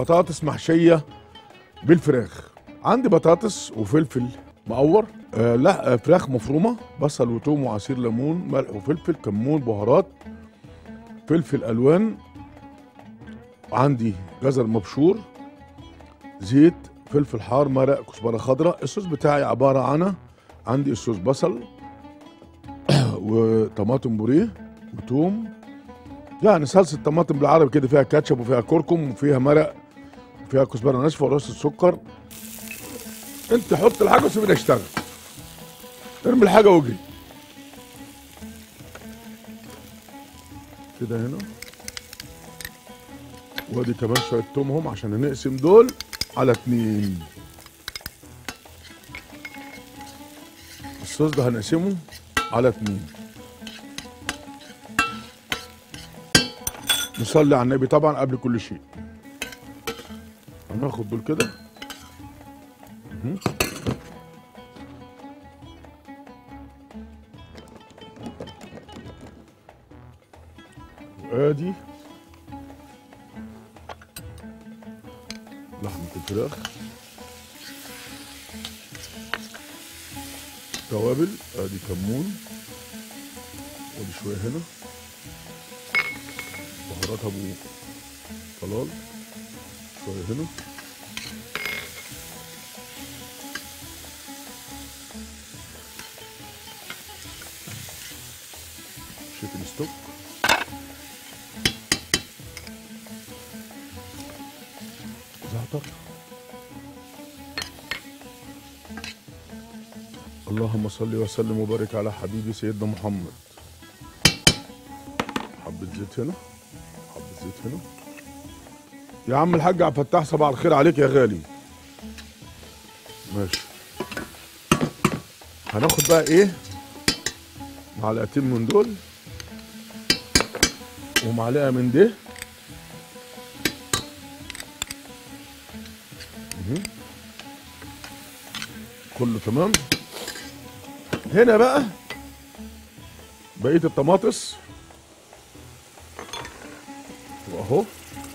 بطاطس محشيه بالفراخ عندي بطاطس وفلفل مقور آه لا آه فراخ مفرومه بصل وتوم وعصير ليمون ملح وفلفل كمون بهارات فلفل الوان عندي جزر مبشور زيت فلفل حار مرق كزبره خضراء الصوص بتاعي عباره عن عندي الصوص بصل وطماطم بوريه وتوم يعني صلصه طماطم بالعربي كده فيها كاتشب وفيها كركم وفيها مرق وفيها كزبره ناشفه ورشه سكر انت حط الحاجه وسيبني اشتغل ارمي الحاجه واجري كده هنا وادي كمان شويه تومهم عشان نقسم دول على اتنين الصوص ده هنقسمه على اتنين نصلي على النبي طبعا قبل كل شيء هناخد دول كده مهم. وادي لحمة الفراخ توابل ادي كمون ودي شوية هنا بهارات ابو طلال شوية هنا شيكن ستوك زعتر اللهم صل وسلم وبارك على حبيبي سيدنا محمد حبة زيت هنا حبة زيت هنا يا عم الحاج عبد الفتاح صباح الخير عليك يا غالي ماشي هناخد بقى ايه معلقتين من دول ومعلقه من ده مهم. كله تمام هنا بقى بقيه الطماطس واهو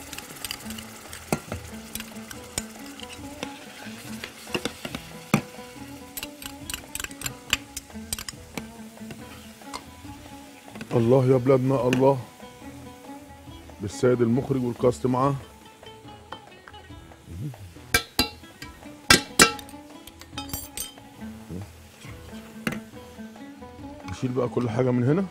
الله يا بلادنا الله بالسيد المخرج والكاست معاه نشيل بقى كل حاجة من هنا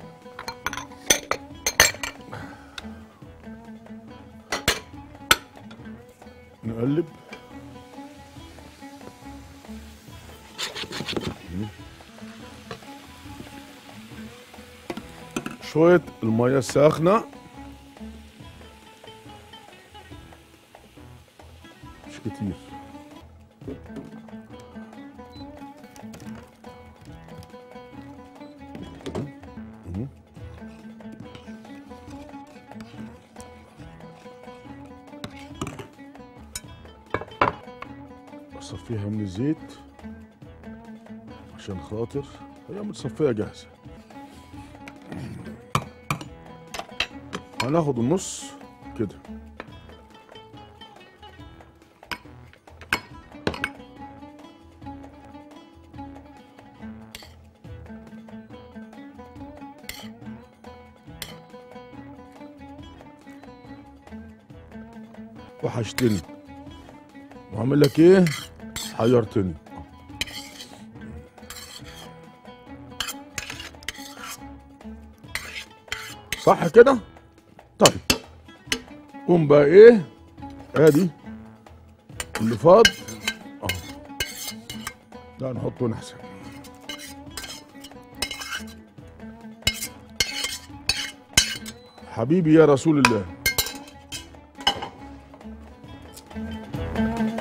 نقلب شوية المية الساخنة مش كتير مهم. اصفيها من الزيت عشان خاطر هي متصفية جاهزة هناخد النص كده وحشتني وعامل لك ايه حيرتني صح كده طيب قوم بقى ايه ادي اللي فاض اهو لا نحطه هنا احسن حبيبي يا رسول الله